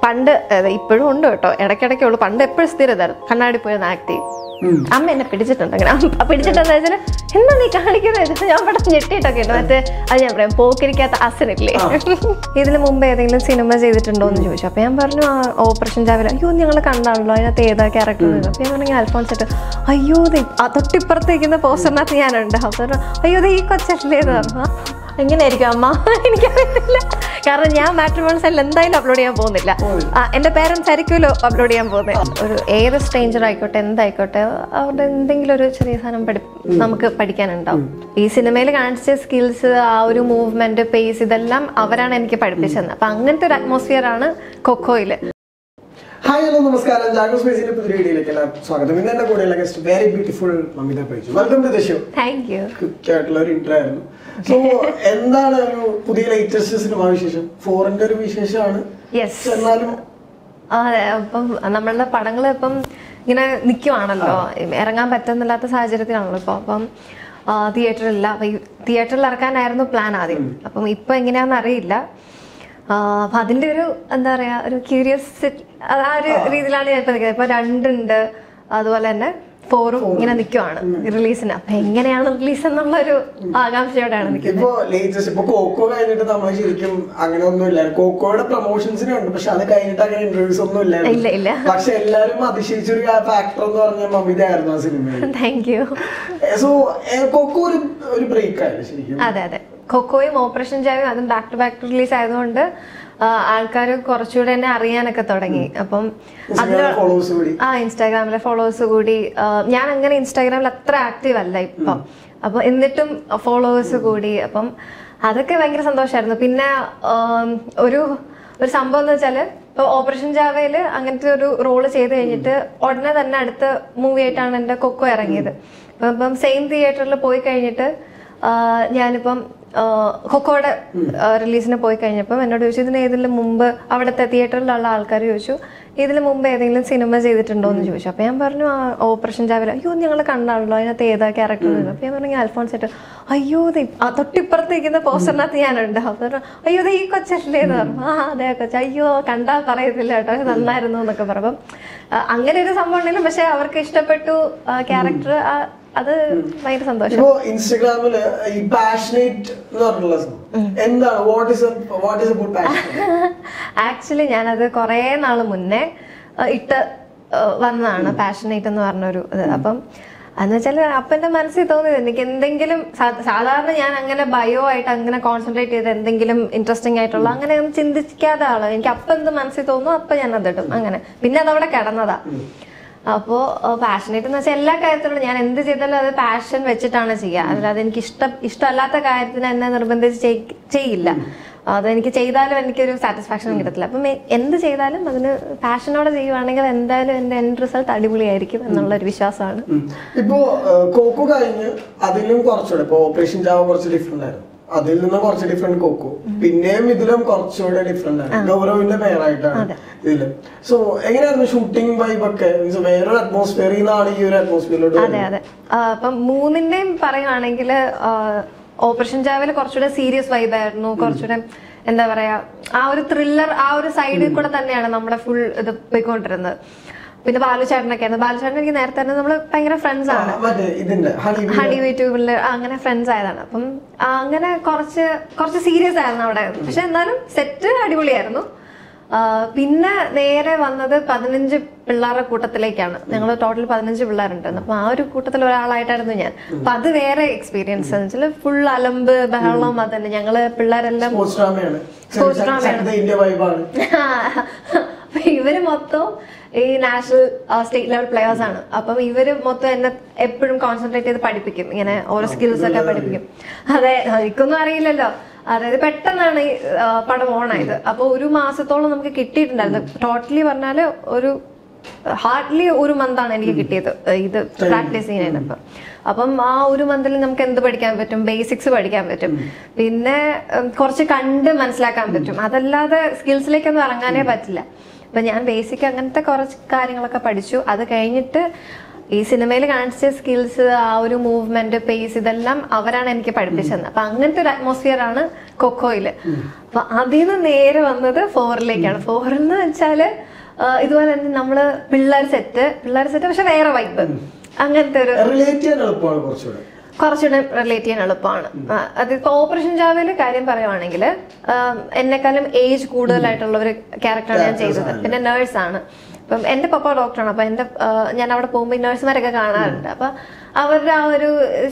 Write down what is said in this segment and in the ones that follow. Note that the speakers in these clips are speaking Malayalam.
പണ്ട് അതെ, ഇപ്പോഴും ഉണ്ട് കേട്ടോ ഇടയ്ക്കിടയ്ക്കേ ഉള്ളൂ പണ്ട് എപ്പോഴും സ്ഥിരതായിരുന്നു കണ്ണാടി പോയി ഒന്ന് ആക്ട് ചെയ്യും അമ്മ എന്നെ പിടിച്ചിട്ടുണ്ട് അങ്ങനെ അമ്മ പിടിച്ചിട്ടെന്ന് വെച്ചാൽ എന്താ നീ കാണിക്കുന്നത് ഞാൻ ഇവിടെ ഞെട്ടിയിട്ടൊക്കെ ഉണ്ട് മറ്റേ അത് ഞാൻ പറയാം പോക്കിരിക്കാത്ത അസനില്ലേ ഇതിന് മുമ്പ് ഏതെങ്കിലും സിനിമ ചെയ്തിട്ടുണ്ടോ എന്ന് ചോദിച്ചു അപ്പൊ ഞാൻ പറഞ്ഞു ആ ഓപ്പറേഷൻ ചാവല അയ്യോ ഞങ്ങൾ കണ്ടാണല്ലോ അതിനകത്ത് ഏതാ ക്യാരക്ടർ അപ്പൊ ഞാൻ പറഞ്ഞു അൽഫോൺസ് ഇട്ട് അയ്യോ ദേ ആ തൊട്ടിപ്പുറത്തേക്കുന്ന പോസ്റ്ററിനകത്ത് ഞാനുണ്ട് അപ്പൊ പറഞ്ഞു അയ്യോ ദേ ഈ കൊച്ചല്ലേ എന്ന് പറഞ്ഞു "ആ, എങ്ങനെയായിരിക്കും അമ്മ എനിക്കറിയത്തില്ല കാരണം ഞാൻ മാട്രിമോൺ സൈഡിൽ എന്തായാലും അപ്ലോഡ് ചെയ്യാൻ പോകുന്നില്ല ആ, എന്റെ പേരൻസ് ആയിരിക്കുമല്ലോ അപ്ലോഡ് ചെയ്യാൻ പോകുന്നത് ഒരു ഏത് സ്ട്രേഞ്ചർ ആയിക്കോട്ടെ എന്തായിക്കോട്ടെ അവരുടെ എന്തെങ്കിലും ഒരു ചെറിയ സാധനം പഠി നമുക്ക് പഠിക്കാനുണ്ടാവും ഈ സിനിമയിൽ കാണിച്ച സ്കിൽസ് ആ ഒരു മൂവ്മെന്റ് പേസ് ഇതെല്ലാം അവരാണ് എനിക്ക് പഠിപ്പിച്ചത് അപ്പൊ അങ്ങനത്തെ ഒരു അറ്റ്മോസ്ഫിയർ ആണ് കൊക്കോയില് ഹായ് ഹലോ നമസ്കാരം ജാഗോ സ്പേസിന്റെ പുതിയ വീഡിയോയിലേക്ക് എല്ലാവർക്കും സ്വാഗതം ഇന്ന് എന്റെ കൂടെയുള്ള guest very beautiful Mamitha Baiju welcome to the show thank you quick ആയിട്ടുള്ള ഒരു ഇന്റർ ആയിരുന്നു സോ എന്താണ് ഒരു പുതിയ ലേറ്റസ്റ്റ് സിനിമ വിശേഷം ഫോറിന്റെ ഒരു വിശേഷമാണ് യെസ് എന്നാലും അതെ അപ്പം നമ്മളുടെ പടങ്ങൾ ഇപ്പം ഇങ്ങനെ നിൽക്കുവാണല്ലോ ഇറങ്ങാൻ പറ്റുന്നില്ലാത്ത സാഹചര്യത്തിലാണല്ലോ ഇപ്പോൾ അപ്പം തിയേറ്ററില്ല അപ്പം ഈ തിയേറ്ററിൽ ഇറക്കാനായിരുന്നു പ്ലാൻ ആദ്യം അപ്പം ഇപ്പം എങ്ങനെയാണെന്ന് അറിയില്ല ആ, അപ്പം അതിൻ്റെ ഒരു എന്താ പറയുക ഒരു ക്യൂരിയസ് ആ ഒരു രീതിയിലാണ് ഞാൻ ഇപ്പം നിൽക്കുന്നത് ഇപ്പം രണ്ടുണ്ട് അതുപോലെ തന്നെ ഫോറും ഇങ്ങനെ നിൽക്കുവാണ് റിലീസിന് അപ്പം എങ്ങനെയാണ് റിലീസ് എന്നുള്ള ഒരു ആകാംക്ഷയോടെയാണ് നിൽക്കുന്നത് ഇപ്പൊ ലേറ്റസ്റ്റ് ഇപ്പൊ കോക്കോ കഴിഞ്ഞിട്ട് നമ്മൾ ശരിക്കും അങ്ങനെ ഒന്നും ഇല്ല കോക്കോയുടെ പ്രൊമോഷൻസിന് ഉണ്ട് പക്ഷെ അത് കഴിഞ്ഞിട്ട് അങ്ങനെ ഇന്റർവ്യൂസ് ഒന്നും ഇല്ല, ഇല്ല. ഇല്ലായിരുന്നു പക്ഷെ എല്ലാരും അതിശയിച്ചൊരു ഫാക്ടർ എന്ന് പറഞ്ഞ മമിത ആയിരുന്നു ആ സിനിമയിൽ താങ്ക് യു സോ കൊക്കോ ഒരു ഒരു ബ്രേക്ക് ആയിരുന്നു ശരിക്കും അതെ അതെ കൊക്കോയും ഓപ്പറേഷൻ ജാവും അതും ബാക്ക് ടു ബാക്ക് റിലീസ് ആയതുകൊണ്ട് ആൾക്കാർ കുറച്ചുകൂടെ എന്നെ അറിയാനൊക്കെ തുടങ്ങി അപ്പം അതില് ഫോളോവേഴ്സ് കൂടി ആ ഇൻസ്റ്റാഗ്രാമിലെ ഫോളോവേഴ്സ് കൂടി ആ, ഞാൻ അങ്ങനെ ഇൻസ്റ്റാഗ്രാമിൽ അത്ര ആക്റ്റീവ് അല്ല ഇപ്പം അപ്പൊ എന്നിട്ടും ഫോളോവേഴ്സ് കൂടി അപ്പം അതൊക്കെ ഭയങ്കര സന്തോഷമായിരുന്നു പിന്നെ ആം, ഒരു ഒരു സംഭവം എന്ന് വെച്ചാല് ഇപ്പൊ ഓപ്പറേഷൻ ജാവയില് അങ്ങനത്തെ ഒരു റോള് ചെയ്ത് കഴിഞ്ഞിട്ട് ഉടനെ തന്നെ അടുത്ത മൂവി ആയിട്ടാണ് എന്റെ കൊക്കോ ഇറങ്ങിയത് അപ്പൊ ഇപ്പം സെയിം തിയേറ്ററിൽ പോയി കഴിഞ്ഞിട്ട് ആ, ഞാനിപ്പം ആ, കൊക്കോയുടെ റിലീസിന് പോയി കഴിഞ്ഞപ്പം എന്നോട് ചോദിച്ചു ഇതിന് ഏതെങ്കിലും മുമ്പ് അവിടുത്തെ തിയേറ്ററിലുള്ള ആൾക്കാർ ചോദിച്ചു ഇതിന് മുമ്പ് ഏതെങ്കിലും സിനിമ ചെയ്തിട്ടുണ്ടോ എന്ന് ചോദിച്ചു അപ്പൊ ഞാൻ പറഞ്ഞു ആ ഓപ്പറേഷൻ ചാവല അയ്യോ ഞങ്ങൾ കണ്ടാണല്ലോ അതിനകത്ത് ഏതാ ക്യാരക്ടർ അപ്പൊ ഞാൻ പറഞ്ഞു അൽഫോൺസ് ഇട്ട് അയ്യോ ദേ ആ തൊട്ടിപ്പുറത്തേക്കുന്ന പോസ്റ്ററിനകത്ത് ഞാനുണ്ട് അപ്പൊ പറഞ്ഞു അയ്യോ ദേ ഈ കൊച്ചല്ലേ എന്ന് പറഞ്ഞു ആ അതെ ആ കൊച്ച അയ്യോ കണ്ടാ പറയത്തില്ല കേട്ടോ ഇത് നന്നായിരുന്നു എന്നൊക്കെ പറഞ്ഞു അപ്പം ആ, അങ്ങനെ ഒരു സംഭവം ഉണ്ടെങ്കിലും പക്ഷെ അവർക്ക് ഇഷ്ടപ്പെട്ടു ക്യാരക്ടർ അത് ഭയങ്കര സന്തോഷം ഇപ്പോ ഇൻസ്റ്റഗ്രാമില് ഈ പാഷനേറ്റ് എന്ന് പറഞ്ഞിട്ടുള്ള സംഭവം എന്താണ് what is what is about passion actually ഞാനത് കുറേ നാൾ മുന്നേ അഹ് ഇട്ട് അഹ് വന്നതാണ് പാഷനേറ്റ് എന്ന് പറഞ്ഞൊരു ഇത് അപ്പം എന്ന് വെച്ചാൽ അപ്പൻ്റെ മനസ്സിൽ തോന്നിയത് എനിക്ക് എന്തെങ്കിലും സാ- സാധാരണ ഞാൻ അങ്ങനെ ബയോ ആയിട്ട് അങ്ങനെ കോൺസെൻട്രേറ്റ് ചെയ്ത് എന്തെങ്കിലും ഇൻട്രസ്റ്റിംഗ് ആയിട്ടുള്ള അങ്ങനെ ഒന്നും ചിന്തിക്കാത്ത ആള് എനിക്ക് അപ്പം എന്ത് മനസ്സിൽ തോന്നുന്നു അപ്പം ഞാൻ അതിടും അങ്ങനെ പിന്നെ അതവിടെ കിടന്നതാ അപ്പോൾ പാഷനേറ്റ് എന്ന് വെച്ചാൽ എല്ലാ കാര്യത്തിലും ഞാൻ എന്ത് ചെയ്താലും അത് പാഷൻ വെച്ചിട്ടാണ് ചെയ്യുക അല്ലാതെ എനിക്ക് ഇഷ്ടം ഇഷ്ടമല്ലാത്ത കാര്യത്തിന് എന്നെ നിർബന്ധിച്ച് ചെയ്- ചെയ്യില്ല അതെനിക്ക് ചെയ്താലും എനിക്കൊരു സാറ്റിസ്ഫാക്ഷൻ കിട്ടത്തില്ല അപ്പം എ- എന്ത് ചെയ്താലും അതിന് പാഷനോടെ ചെയ്യുവാണെങ്കിൽ എന്തായാലും എൻ്റെ എൻഡ് റിസൾട്ട് അടിപൊളിയായിരിക്കും എന്നുള്ള ഒരു വിശ്വാസമാണ് ഇപ്പോ ഏഹ്, കോക്കോ കഴിഞ്ഞ് അതിലും കുറച്ചുകൂടെ ഇപ്പൊ ഓപ്പറേഷൻ ജാവ കുറച്ച് ഡിഫറെന്റ് ആയിരുന്നു അതിൽ നിന്ന് കുറച്ച് ഡിഫറെന്റ് കോക്കോ പിന്നെയും ഇതിലും കുറച്ചുകൂടെ ഡിഫറെന്റ് ആണ് ഗൗരവിന്റെ പേരായിട്ടാണ് ഇതില് സോ എങ്ങനെയായിരുന്നു ഷൂട്ടിംഗ് വൈബ് ഒക്കെ Means വേറൊരു അറ്റ്മോസ്ഫിയറിൽ നിന്നാണ് ഈ ഒരു അറ്റ്മോസ്ഫിയറിലോട്ട് അതെ അതെ ആ, അപ്പം മൂന്നിന്റെയും പറയുവാണെങ്കിൽ ഓപ്പറേഷൻ ജാവിൽ കുറച്ചുകൂടെ സീരിയസ് വൈബായിരുന്നു കുറച്ചുകൂടെ എന്താ പറയാ ആ ഒരു ത്രില്ലർ ആ ഒരു സൈഡിൽ കൂടെ തന്നെയാണ് നമ്മുടെ ഫുൾ ഇത് പോയിക്കൊണ്ടിരുന്നത് പിന്നെ ബാലുചേട്ടനൊക്കെ ആയിരുന്നു ബാലുചേട്ടൻ എനിക്ക് നേരത്തെ തന്നെ നമ്മൾ ഭയങ്കര ഫ്രണ്ട്സ് ആണ് മറ്റേ ഇതിന്റെ ഹണി ഹണി യൂട്യൂബിൽ അങ്ങനെ ഫ്രണ്ട്സ് ആയതാണ് അപ്പം ആ, അങ്ങനെ കുറച്ച് കുറച്ച് സീരിയസ് ആയിരുന്നു അവിടെ പക്ഷെ എന്നാലും സെറ്റ് അടിപൊളിയായിരുന്നു ആ, പിന്നെ നേരെ വന്നത് പതിനഞ്ച് പിള്ളേരുടെ കൂട്ടത്തിലേക്കാണ് ഞങ്ങൾ ടോട്ടൽ പതിനഞ്ച് പിള്ളേരുണ്ടായിരുന്നു അപ്പൊ ആ ഒരു കൂട്ടത്തിൽ ഒരാളായിട്ടായിരുന്നു ഞാൻ അപ്പൊ അത് വേറെ എക്സ്പീരിയൻസ് എന്ന് വെച്ചാൽ ഫുൾ അലമ്പ് ബഹളം അതന്നെ ഞങ്ങള് പിള്ളേരെല്ലാം സ്പോർട്സ് ഡ്രാമയാണ് Sports drama ഇന്ത്യ വൈബാണ് അപ്പൊ ഇവര് മൊത്തം ഈ നാഷണൽ സ്റ്റേറ്റ് ലെവൽ പ്ലെയേഴ്സ് ആണ് അപ്പം ഇവര് മൊത്തം എന്നെ എപ്പോഴും കോൺസെൻട്രേറ്റ് ചെയ്ത് പഠിപ്പിക്കും ഇങ്ങനെ ഓരോ സ്കിൽസ് ഒക്കെ പഠിപ്പിക്കും അതെ എനിക്കൊന്നും അറിയില്ലല്ലോ അതായത് പെട്ടെന്നാണ് ഈ ആ, പടം ഓണായത് അപ്പൊ ഒരു മാസത്തോളം നമുക്ക് കിട്ടിയിട്ടുണ്ടായിരുന്നു ടോട്ടലി പറഞ്ഞാല് ഒരു ഹാർഡ്ലി ഒരു മന്താണ് എനിക്ക് കിട്ടിയത് ഇത് പ്രാക്ടീസ് ചെയ്യാനപ്പം അപ്പം ആ ഒരു മന്തിൽ നമുക്ക് എന്ത് പഠിക്കാൻ പറ്റും ബേസിക്സ് പഠിക്കാൻ പറ്റും പിന്നെ ഉം, കുറച്ച് കണ്ട് മനസ്സിലാക്കാൻ പറ്റും അതല്ലാതെ സ്കിൽസിലേക്കൊന്നും ഇറങ്ങാനേ പറ്റില്ല അപ്പൊ ഞാൻ ബേസിക് അങ്ങനത്തെ കുറച്ച് കാര്യങ്ങളൊക്കെ പഠിച്ചു അത് കഴിഞ്ഞിട്ട് ഈ സിനിമയിൽ കാണിച്ച സ്കിൽസ് ആ ഒരു മൂവ്മെന്റ് പേസ് ഇതെല്ലാം അവരാണ് എനിക്ക് പഠിപ്പിച്ചത് അപ്പൊ അങ്ങനത്തെ ഒരു അറ്റ്മോസ്ഫിയർ ആണ് കൊക്കോയില് അപ്പൊ അതിൽ നിന്ന് നേരെ വന്നത് ഫോറിലേക്കാണ് ഫോറിൽ എന്ന് വെച്ചാല് ആ, ഇതുപോലെ തന്നെ നമ്മള് പിള്ളേർ സെറ്റ് പിള്ളേർ സെറ്റ് പക്ഷെ വേറെ വൈബ് അങ്ങനത്തെ ഒരു റിലേറ്റ് ചെയ്യാൻ എളുപ്പമാണ് കുറച്ചുകൂടെ കുറച്ചുകൂടെ റിലേറ്റ് ചെയ്യാൻ എളുപ്പമാണ് ആ, അതിപ്പോ ഓപ്പറേഷൻ ജാവയില് കാര്യം പറയുവാണെങ്കിൽ എന്നെക്കാളും ഏജ് കൂടുതലായിട്ടുള്ള ഒരു ക്യാരക്ടറാണ് ഞാൻ ചെയ്തത് പിന്നെ നേഴ്സ് ആണ് അപ്പം എന്റെ പപ്പ ഡോക്ടറാണ് അപ്പൊ എന്റെ ആ, ഞാൻ അവിടെ പോകുമ്പോൾ നേഴ്സുമാരൊക്കെ കാണാറുണ്ട് അപ്പൊ അവരുടെ ആ ഒരു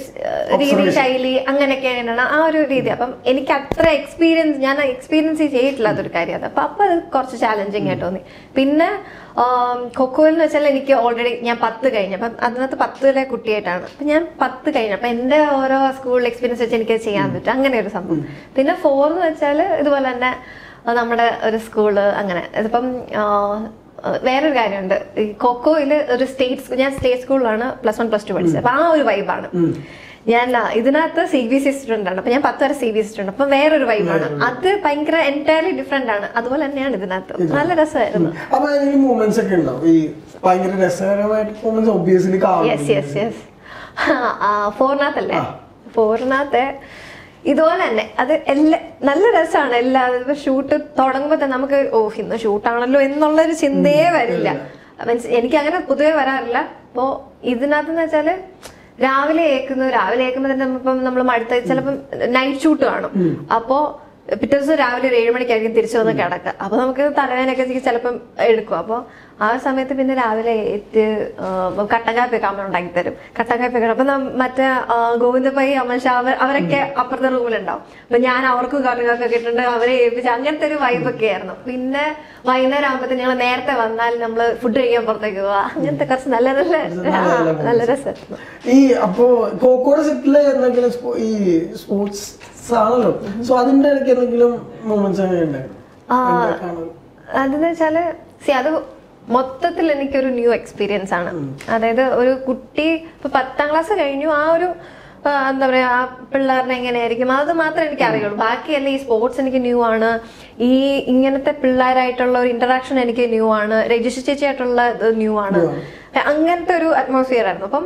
ആ, രീതി ശൈലി അങ്ങനെയൊക്കെയാണ് ആ ഒരു രീതി അപ്പം എനിക്ക് അത്ര എക്സ്പീരിയൻസ് ഞാൻ എക്സ്പീരിയൻസ് ചെയ്തിട്ടില്ലാത്തൊരു കാര്യം അത് അപ്പൊ അപ്പൊ അത് കുറച്ച് ചാലഞ്ചിങ് ആയിട്ട് തോന്നി പിന്നെ കൊക്കോയിൽ എന്ന് വെച്ചാൽ എനിക്ക് ഓൾറെഡി ഞാൻ പത്ത് കഴിഞ്ഞു അപ്പം അതിനകത്ത് പത്തിലെ കുട്ടിയായിട്ടാണ് അപ്പൊ ഞാൻ പത്ത് കഴിഞ്ഞു അപ്പൊ എന്റെ ഓരോ സ്കൂൾ എക്സ്പീരിയൻസ് വെച്ച് എനിക്ക് ചെയ്യാൻ പറ്റും അങ്ങനെ ഒരു സംഭവം പിന്നെ ഫോർ എന്ന് വെച്ചാൽ ഇതുപോലെ തന്നെ ആ, നമ്മുടെ ഒരു സ്കൂള് അങ്ങനെ ഇതിപ്പം ആ, വേറൊരു കാര്യമുണ്ട് ഈ കൊക്കോയില് ഒരു സ്റ്റേറ്റ് ഞാൻ സ്റ്റേറ്റ് സ്കൂളിലാണ് പ്ലസ് വൺ പ്ലസ് ടു പഠിച്ചത് അപ്പൊ ആ ഒരു വൈബാണ് ഞാൻ ആ, ഇതിനകത്ത് സി ബി സി സ്റ്റുഡന്റ് ആണ് അപ്പൊ ഞാൻ പത്ത് വരെ സി ബി സി സ്റ്റുഡന്റ് അപ്പൊ വേറൊരു വൈബാണ് അത് ഭയങ്കര എൻറ്റയർലി ഡിഫറെന്റ് ആണ് അതുപോലെ തന്നെയാണ് ഇതിനകത്ത് നല്ല രസമായിരുന്നു അപ്പൊ അതിന് മൂമെന്റ്സ് ഒക്കെ ഉണ്ടാവും ഈ ഭയങ്കര രസകരമായിട്ട് മൂമെന്റ്സ് ഒബ്വിയസ്ലി യെസ് കാണും യെസ് യെസ് ഫോറിനകത്തല്ലേ ആ. ഫോറിനകത്ത് ഇതുപോലെ തന്നെ അത് എല്ലാ നല്ല രസമാണ് എല്ലാ ഇപ്പൊ ഷൂട്ട് തുടങ്ങുമ്പോ തന്നെ നമുക്ക് ഓ ഇന്ന് ഷൂട്ടാണല്ലോ എന്നുള്ളൊരു ചിന്തയെ വരില്ല മീൻസ് എനിക്ക് അങ്ങനെ പൊതുവെ വരാറില്ല അപ്പോ ഇതിനകത്ത് വെച്ചാല് രാവിലെ ഏക്കുന്നു രാവിലെ ഏക്കുമ്പോ തന്നെ ഇപ്പം നമ്മൾ മടുത്ത ചിലപ്പം നൈറ്റ് ഷൂട്ട് കാണും അപ്പോ പിറ്റേ ദിവസം രാവിലെ ഒരു ഏഴ് മണിക്കായിരിക്കും തിരിച്ചു വന്ന് കിടക്കുക അപ്പൊ നമുക്ക് തലവേനൊക്കെ ചിലപ്പം എടുക്കും അപ്പൊ ആ ഒരു സമയത്ത് പിന്നെ രാവിലെ ഏറ്റ് ആ, കട്ടൻ കാപ്പിയൊക്കെ അമ്മ ഉണ്ടാക്കി തരും കട്ടൻ കാപ്പിയൊക്കെ അപ്പൊ നം- മറ്റേ ആ, ഗോവിന്ദപ്പൈ അമ്മ ഷാ അവർ- അവരൊക്കെ അപ്പുറത്തെ റൂമിലുണ്ടാവും അപ്പൊ ഞാൻ അവർക്ക് കട്ടൻ കാപ്പിയൊക്കെ ഇട്ടിട്ടുണ്ട് അവരെ ഏൽപ്പിച്ച് അങ്ങനത്തെ ഒരു വൈബൊക്കെ ആയിരുന്നു പിന്നെ വൈകുന്നേരം ആകുമ്പോഴത്തേന് ഞങ്ങൾ നേരത്തെ വന്നാൽ നമ്മള് ഫുഡ് കഴിക്കാൻ പുറത്തേക്ക് പോവാ അങ്ങനത്തെ കുറച്ച് നല്ല നല്ല ആ, നല്ല രസമായിരുന്നു ഈ അപ്പോ കോക്കോട് സെറ്റില് എന്തെങ്കിലും സ്പോ- ഈ സ്പോർട്സ് ആണല്ലോ സോ അതിന്റെ ഇടയ്ക്ക് എന്തെങ്കിലും മൂമെന്റ്സ് അങ്ങനെ ഉണ്ടായിരുന്നു എന്താ കാണാൻ? അതെന്ന് വെച്ചാല് സി അത് മൊത്തത്തിൽ എനിക്കൊരു ന്യൂ എക്സ്പീരിയൻസ് ആണ് അതായത് ഒരു കുട്ടി ഇപ്പൊ പത്താം ക്ലാസ് കഴിഞ്ഞു ആ ഒരു ആ, എന്താ പറയാ ആ പിള്ളേരുടെ എങ്ങനെയായിരിക്കും അത് മാത്രമേ എനിക്ക് അറിയുള്ളൂ ബാക്കിയല്ല ഈ സ്പോർട്സ് എനിക്ക് ന്യൂ ആണ് ഈ ഇങ്ങനത്തെ പിള്ളേരായിട്ടുള്ള ഒരു ഇന്ററാക്ഷൻ എനിക്ക് ന്യൂ ആണ് രജിസ്റ്റർ ചേച്ചിയായിട്ടുള്ള ഇത് ന്യൂ ആണ് അങ്ങനത്തെ ഒരു അറ്റ്മോസ്ഫിയർ ആയിരുന്നു അപ്പം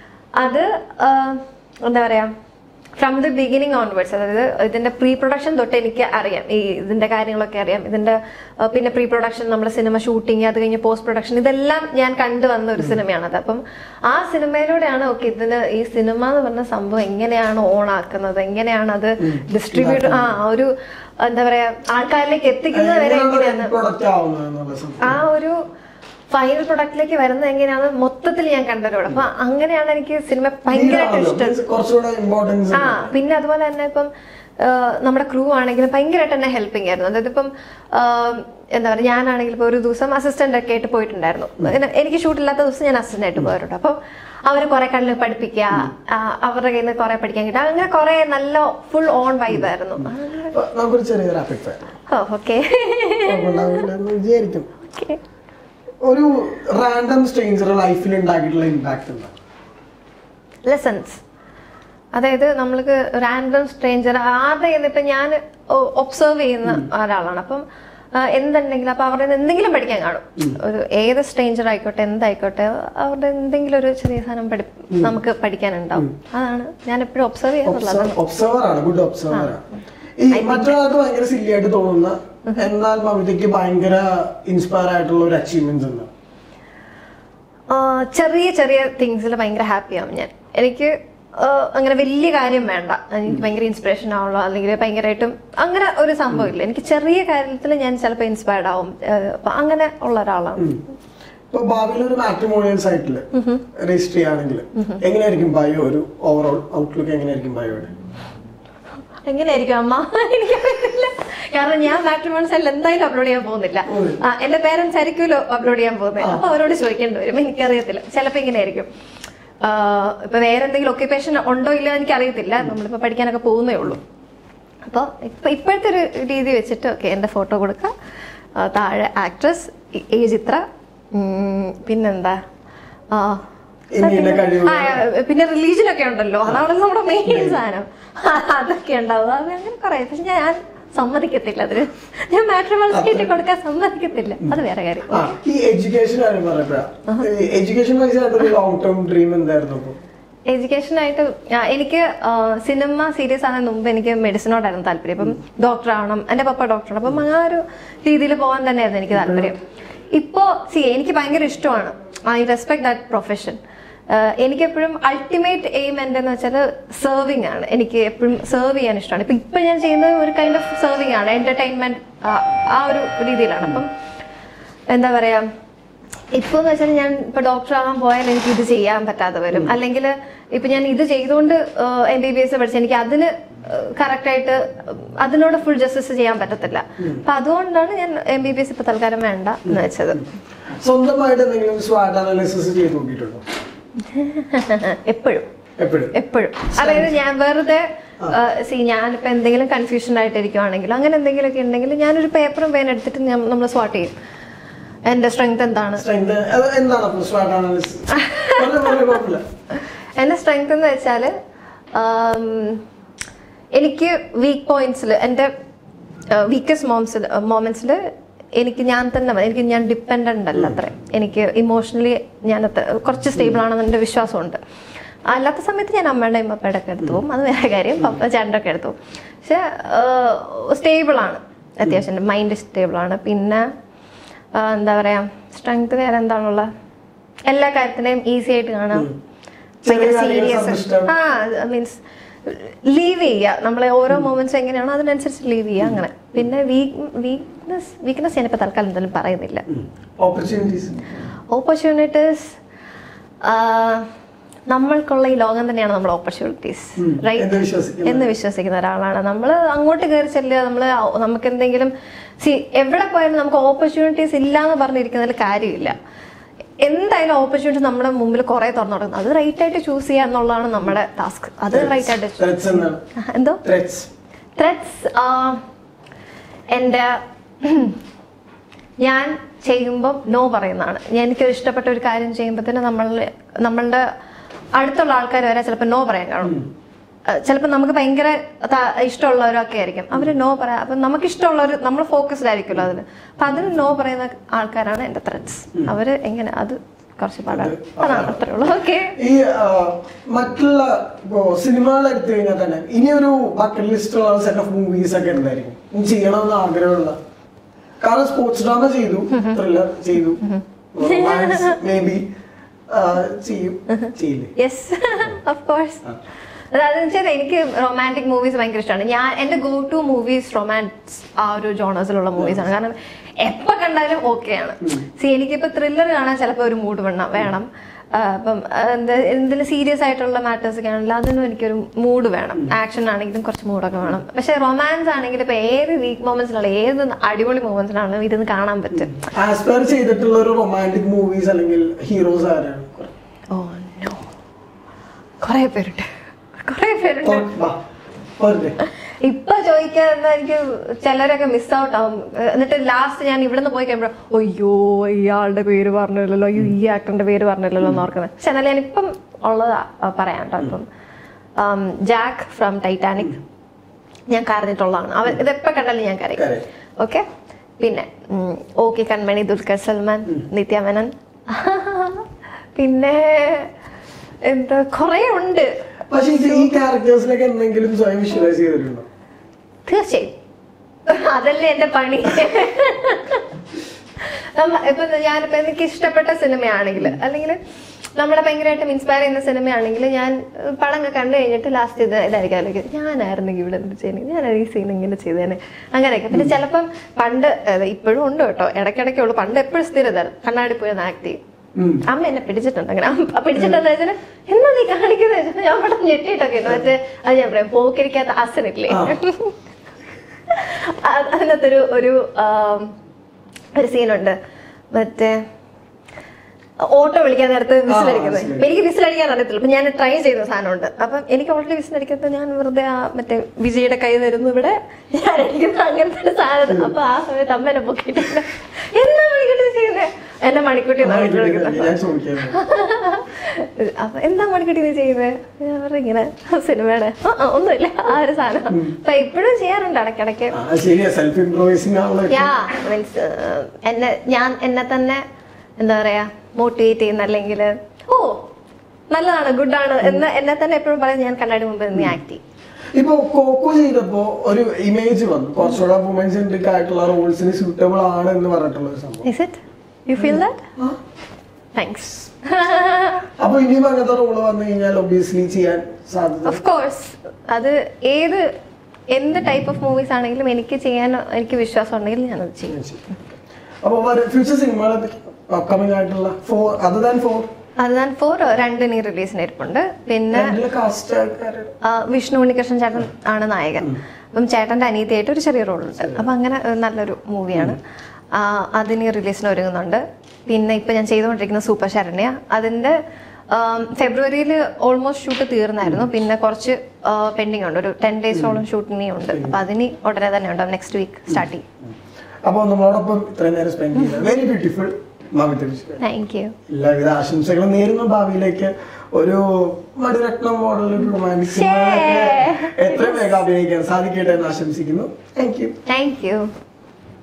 അത് ആ, എന്താ പറയാ ഫ്രം ദി ബിഗിനിങ് ഓൺവേർഡ്സ് അതായത് ഇതിന്റെ പ്രീ പ്രൊഡക്ഷൻ തൊട്ട് എനിക്ക് അറിയാം ഈ ഇതിന്റെ കാര്യങ്ങളൊക്കെ അറിയാം ഇതിന്റെ ആ, പിന്നെ പ്രീ പ്രൊഡക്ഷൻ നമ്മുടെ സിനിമ ഷൂട്ടിങ് അത് കഴിഞ്ഞ് പോസ്റ്റ് പ്രൊഡക്ഷൻ ഇതെല്ലാം ഞാൻ കണ്ടു വന്ന ഒരു സിനിമയാണത് അപ്പം ആ സിനിമയിലൂടെയാണ് ഓക്കെ ഇതിന് ഈ സിനിമ എന്ന് പറഞ്ഞ സംഭവം എങ്ങനെയാണ് ഓൺ ആക്കുന്നത് എങ്ങനെയാണ് അത് ഡിസ്ട്രിബ്യൂട്ട് ആ ഒരു എന്താ പറയാ ആൾക്കാരിലേക്ക് എത്തിക്കുന്നത് വരെ എങ്ങനെയാണ് പ്രൊഡക്റ്റ് ആവുന്നത് എന്നുള്ള സംഭവം ആ ഒരു ഫൈനൽ പ്രൊഡക്റ്റിലേക്ക് വരുന്നത് എങ്ങനെയാണ് മൊത്തത്തിൽ ഞാൻ കണ്ടതോടെ അപ്പൊ അങ്ങനെയാണ് എനിക്ക് സിനിമ ഭയങ്കരമായിട്ട് ഇതാണല്ലോ, ഇഷ്ടം means കുറച്ചുകൂടെ ഇമ്പോർട്ടൻസ് ആ പിന്നെ അതുപോലെ തന്നെ ഇപ്പം ആ, നമ്മുടെ ക്രൂ ആണെങ്കിലും ഭയങ്കരമായിട്ട് എന്നെ ഹെൽപ്പിംഗ് ആയിരുന്നു അതായത് ഇപ്പം ആ, എന്താ പറയുക ഞാനാണെങ്കിൽ ഇപ്പോൾ ഒരു ദിവസം അസിസ്റ്റന്റ് ഒക്കെ ആയിട്ട് പോയിട്ടുണ്ടായിരുന്നു എന്നെ- എനിക്ക് ഷൂട്ടില്ലാത്ത ദിവസം ഞാൻ അസിസ്റ്റന്റ് ആയിട്ട് പോയിട്ടുണ്ട് അപ്പം അവർ കുറെ കണ്ണിൽ പഠിപ്പിക്കുക ആ, അവരുടെ കയ്യിൽ നിന്ന് കുറെ പഠിക്കാൻ കിട്ടുക അങ്ങനെ കുറെ നല്ല ഫുൾ ഓൺ വൈബ് ആയിരുന്നു അപ്പൊ നമുക്കൊരു ചെറിയ റാപ്പിഡ് ഫയർ ഓ ഓക്കെ കുഴപ്പമുണ്ടാവില്ലെന്ന് വിചാരിക്കും ഓക്കെ ഒരു റാൻഡം സ്ട്രേഞ്ചർ ലൈഫിൽ ഉണ്ടാക്കിയിട്ടുള്ള ഇമ്പാക്ട് എന്താ ലെസൺസ് അതായത് നമ്മൾക്ക് റാൻഡം സ്ട്രേഞ്ചർ ആരുടെ എന്നിട്ട് ഞാൻ ഒബ്സർവ് ചെയ്യുന്ന ഒരാളാണ് അപ്പം ആ, എന്തുണ്ടെങ്കിലും അപ്പൊ അവരുടെ എന്തെങ്കിലും പഠിക്കാൻ കാണും ഒരു ഏത് സ്ട്രേഞ്ചർ ആയിക്കോട്ടെ എന്തായിക്കോട്ടെ അവരുടെ എന്തെങ്കിലും ഒരു ചെറിയ സാധനം പഠി നമുക്ക് പഠിക്കാനുണ്ടാവും അതാണ് ഞാൻ എപ്പോഴും ഒബ്സർവ് ചെയ്യാറുള്ളത് ഒബ്സർവർ ആണ് ഗുഡ് ഒബ്സർവർ ആണ് ഈ മറ്റൊരാൾക്ക് ഭയങ്കര സില്ലി ആയിട്ട് തോന്നുന്ന എന്നാൽ ഭവിതയ്ക്ക് ഭയങ്കര ഇൻസ്പയർ ആയിട്ടുള്ള ഒരു അച്ചീവ്മെന്റ്സ് ഉണ്ട് ആ, ചെറിയ ചെറിയ തിങ്സിൽ ഭയങ്കര ഹാപ്പിയാവും ഞാൻ എനിക്ക് ആ, അങ്ങനെ വലിയ കാര്യം വേണ്ട എനിക്ക് ഭയങ്കര ഇൻസ്പിറേഷൻ ആവുള്ളൂ അല്ലെങ്കിൽ ഭയങ്കരമായിട്ടും അങ്ങനെ ഒരു സംഭവമില്ല എനിക്ക് ചെറിയ കാര്യത്തിൽ ഞാൻ ചിലപ്പോൾ ഇൻസ്പയർഡ് ആവും ആ, അപ്പൊ അങ്ങനെ ഉള്ള ഒരാളാണ് ഇപ്പൊ ഭാവിയിൽ ഒരു മാട്രിമോണിയൽ സൈറ്റില് രജിസ്റ്റർ ചെയ്യുകയാണെങ്കിൽ എങ്ങനെയായിരിക്കും ബയോ ഒരു ഓവറോൾ ഔട്ട്ലുക്ക് എങ്ങനെയായിരിക്കും ബയോയുടെ എങ്ങനെയായിരിക്കും അമ്മ എനിക്കറിയില്ല കാരണം ഞാൻ മാട്രിമോൺ സൈഡിൽ എന്തായാലും അപ്ലോഡ് ചെയ്യാൻ പോകുന്നില്ല ആ, എന്റെ പേരൻസ് ആയിരിക്കുമല്ലോ അപ്ലോഡ് ചെയ്യാൻ പോകുന്നത് അപ്പൊ അവരോട് ചോദിക്കേണ്ടി വരും എനിക്കറിയത്തില്ല ചിലപ്പോ ഇങ്ങനെയായിരിക്കും ആ, ഇപ്പൊ വേറെ എന്തെങ്കിലും ഒക്യുപ്പേഷൻ ഉണ്ടോ ഇല്ലയോ എനിക്ക് അറിയത്തില്ല നമ്മളിപ്പോ പഠിക്കാനൊക്കെ പോകുന്നേ ഉള്ളൂ അപ്പോൾ ഇപ്പൊ ഇപ്പോഴത്തെ ഒരു രീതി വെച്ചിട്ട് ഓക്കെ എന്റെ ഫോട്ടോ കൊടുക്കുക ആ, താഴെ ആക്ട്രസ് ഏജ് ഇത്ര ഉം, പിന്നെന്താ ആ, ഇനി എന്റെ കഴിവ് ആ, പിന്നെ റിലീജിയൻ ഒക്കെ ഉണ്ടല്ലോ അതാണ് നമ്മുടെ മെയിൻ സാധനം അതൊക്കെ ഉണ്ടാവും അത് അങ്ങനെ കുറെ പക്ഷെ ഞാൻ സമ്മതിക്കത്തില്ല അതിന് ഞാൻ മാട്രിമോണി സൈറ്റ് കൊടുക്കാൻ സമ്മതിക്കത്തില്ല അത് വേറെ കാര്യം ആ ഈ എഡ്യൂക്കേഷൻ കാര്യം പറഞ്ഞപ്പോഴാ എഡ്യൂക്കേഷൻ വൈസ് ആയിട്ട് ഒരു ലോങ് ടേം ഡ്രീം എന്തായിരുന്നു അപ്പൊ എഡ്യൂക്കേഷനായിട്ട് എനിക്ക് സിനിമ സീരിയസ് ആകുന്നതിന് മുമ്പ് എനിക്ക് മെഡിസിനോടായിരുന്നു താല്പര്യം അപ്പം ഡോക്ടർ ആവണം എൻ്റെ പപ്പ ഡോക്ടറാണ് അപ്പം ആ ഒരു രീതിയിൽ പോകാൻ തന്നെയായിരുന്നു എനിക്ക് താല്പര്യം ഇപ്പോൾ സി എനിക്ക് ഭയങ്കര ഇഷ്ടമാണ് ഐ റെസ്പെക്ട് ദാറ്റ് പ്രൊഫഷൻ എനിക്കെപ്പോഴും അൾട്ടിമേറ്റ് എയിം എന്തെന്ന് വെച്ചാൽ സെർവിങ് ആണ് എനിക്ക് എപ്പോഴും സെർവ് ചെയ്യാൻ ഇഷ്ടമാണ് ഇപ്പം ഇപ്പം ഞാൻ ചെയ്യുന്നത് ഒരു കൈൻഡ് ഓഫ് സെർവിങ് ആണ് എൻ്റർടൈൻമെൻറ്റ് ആ ഒരു രീതിയിലാണ് അപ്പം എന്താ പറയാ ഇപ്പൊ എന്ന് വെച്ചാൽ ഞാൻ ഇപ്പൊ ഡോക്ടർ ആവാൻ പോയാൽ എനിക്ക് ഇത് ചെയ്യാൻ പറ്റാതെ വരും അല്ലെങ്കിൽ ഇപ്പൊ ഞാൻ ഇത് ചെയ്തുകൊണ്ട് എം ബി ബി എസ് പഠിച്ച എനിക്ക് അതിന് കറക്റ്റ് ആയിട്ട് അതിനോട് ഫുൾ ജസ്റ്റിസ് ചെയ്യാൻ പറ്റത്തില്ല അപ്പൊ അതുകൊണ്ടാണ് ഞാൻ എം ബി ബി എസ് ഇപ്പൊ തൽക്കാലം വേണ്ട എന്ന് വെച്ചത് സ്വന്തമായിട്ട് എന്തെങ്കിലും സ്വാറ്റ് അനാലിസിസ് ചെയ്ത് നോക്കിയിട്ടുണ്ടോ എപ്പോഴും എപ്പോഴും എപ്പോഴും അതായത് ഞാൻ വെറുതെ സി ഞാനിപ്പോ എന്തെങ്കിലും കൺഫ്യൂഷൻ ആയിട്ടിരിക്കുവാണെങ്കിലും അങ്ങനെ എന്തെങ്കിലുമൊക്കെ ഉണ്ടെങ്കിൽ ഞാനൊരു പേപ്പറും പേൻ എടുത്തിട്ട് ഞാൻ നമ്മൾ സ്വാട്ട് ചെയ്യും എന്റെ സ്ട്രെങ്ത് എന്താണ് സ്ട്രെങ്ത് എന്താണ് അപ്പൊ സ്വാറ്റ് അനാലിസിസ് കുഴപ്പമില്ല എൻ്റെ സ്ട്രെങ്ത് എന്ന് വെച്ചാൽ എനിക്ക് വീക്ക് പോയിന്റ്സിൽ എൻ്റെ വീക്കസ്റ്റ് മോംസിൽ മൊമെന്റ്സിൽ എനിക്ക് ഞാൻ തന്നെ മതി. എനിക്ക് ഞാൻ ഡിപ്പെൻഡൻ്റ് അല്ല അത്ര എനിക്ക് ഇമോഷണലി ഞാൻ അത്ര- കുറച്ച് സ്റ്റേബിൾ ആണെന്ന് എൻ്റെ വിശ്വാസമുണ്ട് അല്ലാത്ത സമയത്ത് ഞാൻ അമ്മയുടെയും പപ്പയുടെ ഒക്കെ എടുത്തു പോകും അത് വേറെ കാര്യം പപ്പ ചേട്ടൻ്റെ ഒക്കെ എടുത്തു പോകും പക്ഷെ സ്റ്റേബിളാണ് അത്യാവശ്യം മൈൻഡ് സ്റ്റേബിളാണ് പിന്നെ ആ, എന്താ പറയാ സ്ട്രെങ്ത് വേറെ എന്താണുള്ള എല്ലാ കാര്യത്തിനെയും ഈസി ആയിട്ട് കാണാം ചെറിയ ഭയങ്കര കാര്യങ്ങൾ സീരിയസ് സന്തുഷ്ടം. ആ മീൻസ് ലീവ് ചെയ്യുക നമ്മളെ ഓരോ മൊമെന്റ്സ് എങ്ങനെയാണോ അതിനനുസരിച്ച് ലീവ് ചെയ്യുക അങ്ങനെ പിന്നെ വീക്ക്നെസ് വീക്ക്നെസ് ഞാനിപ്പോൾ തൽക്കാലം എന്തായാലും പറയുന്നില്ല ഓപ്പർച്യൂണിറ്റീസ് ഓപ്പർച്യൂണിറ്റീസ് നമ്മൾക്കുള്ള ഈ ലോകം തന്നെയാണ് നമ്മൾ ഓപ്പർച്യൂണിറ്റീസ് ഉം. റൈറ്റ് എന്ന് വിശ്വസിക്കുന്ന എന്ന് വിശ്വസിക്കുന്ന ഒരാളാണ് നമ്മൾ അങ്ങോട്ട് കയറി ചെല്ലുക നമ്മൾ നമുക്ക് എന്തെങ്കിലും സി എവിടെ പോയാലും നമുക്ക് ഓപ്പർച്യൂണിറ്റീസ് ഇല്ല എന്ന് പറഞ്ഞിരിക്കുന്നതിൽ കാര്യമില്ല എന്തായാലും ഓപ്പർച്യൂണിറ്റി നമ്മുടെ മുമ്പിൽ കുറെ തുറന്നു കൊടുക്കുന്നത് അത് റൈറ്റ് ആയിട്ട് ചൂസ് ചെയ്യുക എന്നുള്ളതാണ് നമ്മുടെ ടാസ്ക് അത് റൈറ്റ് ആയിട്ട് ത്രെറ്റ്സ് എന്താണ് എന്തോ ത്രെറ്റ്സ് ത്രെഡ്സ് എൻ്റെ ഞാൻ ചെയ്യുമ്പം നോ പറയുന്നതാണ് ഞാൻ എനിക്കൊരു ഇഷ്ടപ്പെട്ട ഒരു കാര്യം ചെയ്യുമ്പോൾ തന്നെ നമ്മൾ നമ്മളുടെ അടുത്തുള്ള ആൾക്കാർ വരെ ചിലപ്പോൾ നോ പറയാൻ കാണും ചിലപ്പോൾ നമുക്ക് ഭയങ്കര ത- ഇഷ്ടമുള്ളവരൊക്കെ ആയിരിക്കും അവർ നോ പറയാം അപ്പം നമുക്ക് ഇഷ്ടമുള്ളവർ നമ്മൾ ഫോക്കസ്ഡ് ആയിരിക്കുമല്ലോ അതിന് അപ്പം അതിന് നോ പറയുന്ന ആൾക്കാരാണ് എൻ്റെ ത്രെഡ്സ് അവർ എങ്ങനെ അത് കുറച്ച് പാടാണ് അതാണ് അത്രേ ഉള്ളൂ ഓക്കെ ഈ ആ, മറ്റുള്ള ഇപ്പോ സിനിമകൾ എടുത്തു കഴിഞ്ഞാൽ തന്നെ ഇനി ഒരു ബക്കറ്റ് ലിസ്റ്റ് ഉള്ള സെറ്റ് ഓഫ് മൂവീസ് ഒക്കെ എന്തായിരിക്കും ഇനി ചെയ്യണമെന്ന് ആഗ്രഹമുള്ള കാരണം സ്പോർട്സ് ഡ്രാമ ചെയ്തു ത്രില്ലർ ചെയ്തു മേ ബി ചെയ്യും ചെയ്യില്ലേ യെസ് ഓഫ് കോഴ്സ് അതെന്ന് വെച്ചാൽ എനിക്ക് റൊമാൻറ്റിക് മൂവീസ് ഭയങ്കര ഇഷ്ടമാണ് ഞാൻ എൻ്റെ ഗോ ടു മൂവീസ് റൊമാൻസ് ആ ഒരു ജോണേഴ്സിലുള്ള മൂവീസാണ് കാരണം എപ്പോൾ കണ്ടാലും ഓക്കെയാണ് സി എനിക്കിപ്പോൾ ത്രില്ലർ കാണാൻ ചിലപ്പോൾ ഒരു മൂഡ് വേണം വേണം ആ, അപ്പം എന്താ എന്തെങ്കിലും സീരിയസ് ആയിട്ടുള്ള മാറ്റേഴ്സ് ഒക്കെ ആണെങ്കിലും അതിനും എനിക്കൊരു മൂഡ് വേണം ആക്ഷൻ ആണെങ്കിലും കുറച്ച് മൂഡൊക്കെ വേണം പക്ഷെ റൊമാൻസ് ആണെങ്കിൽ ഇപ്പോൾ ഏത് വീക്ക് മൊമെന്റ്സിലുള്ള ഏത് അടിപൊളി മൊമെന്റ്സിലാണെങ്കിലും ഇരുന്ന് കാണാൻ പറ്റും ആസ്പയർ ചെയ്തിട്ടുള്ള ഒരു റൊമാൻറ്റിക് മൂവീസ് അല്ലെങ്കിൽ ഹീറോസ് ആരാണ് ഓ നോ കുറേ പേരുണ്ട് കുറേ പേരുണ്ട് തുറ- വാ, പോരട്ടെ. ഇപ്പൊ ചോദിക്കാൻ എനിക്ക് ചിലരൊക്കെ മിസ് ഔട്ട് ആവും ഏഹ് എന്നിട്ട് ലാസ്റ്റ് ഞാൻ ഇവിടുന്ന് പോയി കഴിയുമ്പോൾ അയ്യോ ഇയാളുടെ പേര് പറഞ്ഞില്ലല്ലോ അയ്യോ ഈ ആക്ടറിന്റെ പേര് പറഞ്ഞില്ലല്ലോ എന്ന് ഓർക്കുന്നത് പക്ഷെ എന്നാലും ഞാനിപ്പം ഉള്ളത് പറയാം കേട്ടോ ഇപ്പം ആം, ജാക്ക് ഫ്രം ടൈറ്റാനിക് ഞാൻ കരഞ്ഞിട്ടുള്ളതാണ് അവൻ ഇതെപ്പോ കണ്ടാലും ഞാൻ കരയും കരയും. ഓക്കെ പിന്നെ ഉം, ഓക്കെ കൺമണി ദുൽഖർ സൽമാൻ നിത്യ മേനൻ പിന്നെ എന്താ കുറേ ഉണ്ട് പക്ഷെ ഇത് ഈ ക്യാരക്ടേഴ്സിനൊക്കെ എന്തെങ്കിലും സ്വയം വിഷ്വലൈസ് ചെയ്തിട്ടുണ്ടോ തീർച്ചയായും അതല്ലേ എന്റെ പണി നമ്മ- ഇപ്പൊ ഞാനിപ്പോ എനിക്ക് ഇഷ്ടപ്പെട്ട സിനിമയാണെങ്കിൽ അല്ലെങ്കിൽ നമ്മളെ ഭയങ്കരമായിട്ടും ഇൻസ്പയർ ചെയ്യുന്ന സിനിമയാണെങ്കിൽ ഞാൻ ഏഹ്, പടങ്ങൾ കണ്ടു കഴിഞ്ഞിട്ട് ലാസ്റ്റ് ഇത് ഇതായിരിക്കും അല്ലെങ്കിൽ ഞാനായിരുന്നെങ്കിൽ ഇവിടെ എന്ത് ചെയ്യുന്നത് ഞാൻ ഈ സീൻ ഇങ്ങനെ ചെയ്തേനെ അങ്ങനെയൊക്കെ പിന്നെ ചിലപ്പം പണ്ട് ഏഹ്, ഇപ്പോഴും ഉണ്ട് കേട്ടോ ഇടയ്ക്കിടയ്ക്കേ ഉള്ളൂ പണ്ട് എപ്പോഴും സ്ഥിരത കണ്ണാടി പോയി ഒന്ന് ആക്ട് ചെയ്യും ഉം. അമ്മ എന്നെ പിടിച്ചിട്ടുണ്ട് അങ്ങനെ അമ്മ പിടിച്ചിട്ടെന്ന് വെച്ചാൽ എന്നാ നീ കാണിക്കുന്നത് വെച്ചാൽ ഞാൻ ഇവിടെ ഞെട്ടിയിട്ടൊക്കെ ഉണ്ട് മറ്റേ അത് ഞാൻ പറയാം പോക്കിരിക്കാത്ത ആസനില്ലേ ആ. അത് അതിനകത്തൊരു ഒരു ആം, ഒരു സീനുണ്ട് മറ്റേ ഓട്ടോ വിളിക്കാൻ നേരത്ത് വിസിലടിക്കുന്നത് ശരി. എനിക്ക് വിസിലടിക്കാൻ അറിയത്തില്ല അപ്പൊ ഞാൻ ട്രൈ ചെയ്ത സാധനമുണ്ട് അപ്പം എനിക്ക് ഓൾറെഡി വിസിലടിക്കുന്നത് ഞാൻ വെറുതെ ആ മറ്റേ വിജയുടെ കൈ തരുന്നു ഇവിടെ ഞാൻ അടിക്കുന്ന അങ്ങനത്തെ ഒരു സാധനം അപ്പൊ ആ സമയത്ത് അമ്മ എന്നെ പൊക്കിയിട്ടുണ്ട് എന്നാ വിളിക്കട്ടെ ചെയ്യുന്നത് എന്നെ മണിക്കുട്ടി എന്നാണ് വിളിക്കുന്നത് ഞാൻ ചോദിക്കാൻ അപ്പൊ എന്താ മണിക്കുട്ടി നീ ചെയ്യുന്നത് ഞാൻ പറഞ്ഞു ഇങ്ങനെ സിനിമയുടെ "ആ, ആ, ഒന്നുമില്ല ആ ഒരു സാധനം അപ്പൊ ഇപ്പോഴും ചെയ്യാറുണ്ട് ഇടയ്ക്കിടയ്ക്ക് ആ ശരിയാ സെൽഫ് ഇംപ്രൂവൈസിംഗ് ആണല്ലോ യാ മീൻസ് എന്നെ ഞാൻ എന്നെ തന്നെ എന്താ പറയാ മോട്ടിവേറ്റ് ചെയ്യുന്ന അല്ലെങ്കിൽ ഓ നല്ലതാണ് ഗുഡാണ് എന്ന് എന്നെ തന്നെ എപ്പോഴും പറയും ഞാൻ കണ്ണാടി മുമ്പ് നീ ആക്ട് ചെയ്യും ഇപ്പൊ കോക്കോ ചെയ്തപ്പോ ഒരു ഇമേജ് വന്നു കുറച്ചുകൂടെ വുമൻ സെൻട്രിക് ആയിട്ടുള്ള റോൾസിന് സൂട്ടബിൾ ആണ് എന്ന് പറഞ്ഞിട്ടുള്ള ഒരു സംഭവം is it you feel that thanks അപ്പൊ ഇനിയും അങ്ങനത്തെ റോള് വന്നു കഴിഞ്ഞാൽ ഒബിയസ്ലി ചെയ്യാൻ സാധ്യത ഓഫ് കോഴ്സ് അത് ഏത് എന്ത് ടൈപ്പ് ഓഫ് മൂവീസ് ആണെങ്കിലും എനിക്ക് ചെയ്യാൻ എനിക്ക് വിശ്വാസം ഉണ്ടെങ്കിൽ ഞാനത് ചെയ്യും അപ്പൊ ഫ്യൂച്ചർ സിനിമകൾ അപ്കമിങ് ആയിട്ടുള്ള ഫോർ അതർ ദാൻ ഫോർ അത് ഞാൻ ഫോർ രണ്ടിന് റിലീസിന് ഇരിപ്പുണ്ട് പിന്നെ കാസ്റ്റ് ആ, വിഷ്ണു ഉണ്ണികൃഷ്ണൻ ചേട്ടൻ ആണ് നായകൻ അപ്പം ചേട്ടന്റെ അനിയത്തിയായിട്ട് ഒരു ചെറിയ റോളുണ്ട് അപ്പം അങ്ങനെ ഒരു നല്ലൊരു മൂവിയാണ് അതിന് റിലീസിന് ഒരുങ്ങുന്നുണ്ട് പിന്നെ ഇപ്പൊ ഞാൻ ചെയ്തുകൊണ്ടിരിക്കുന്ന സൂപ്പർ ശരണ്യ അതിന്റെ ഫെബ്രുവരിയിൽ ഓൾമോസ്റ്റ് ഷൂട്ട് തീർന്നായിരുന്നു പിന്നെ കുറച്ച് പെൻഡിങ് ഉണ്ട് ഒരു ടെൻ ഡേയ്സോളം ഷൂട്ടിനി ഉണ്ട് അപ്പൊ അതിന് ഉടനെ തന്നെ ഉണ്ടാവും നെക്സ്റ്റ് വീക്ക് സ്റ്റാർട്ട് ചെയ്യും അപ്പൊ നമ്മളോടൊപ്പം ഇത്രയും നേരം സ്പെൻഡ് ചെയ്തത് വെരി ബ്യൂട്ടിഫുൾ മാമിത്തെ വിഷയം താങ്ക് യു എല്ലാവിധ ആശംസകളും നേരുന്നു ഭാവിയിലേക്ക് ഒരു മടിരത്നം മോഡൽ റൊമാൻറ്റിക് സിനിമകളൊക്കെ എത്രയും വേഗം അഭിനയിക്കാൻ സാധിക്കട്ടെ എന്ന് ആശംസിക്കുന്നു താങ്ക് യു താങ്ക് യു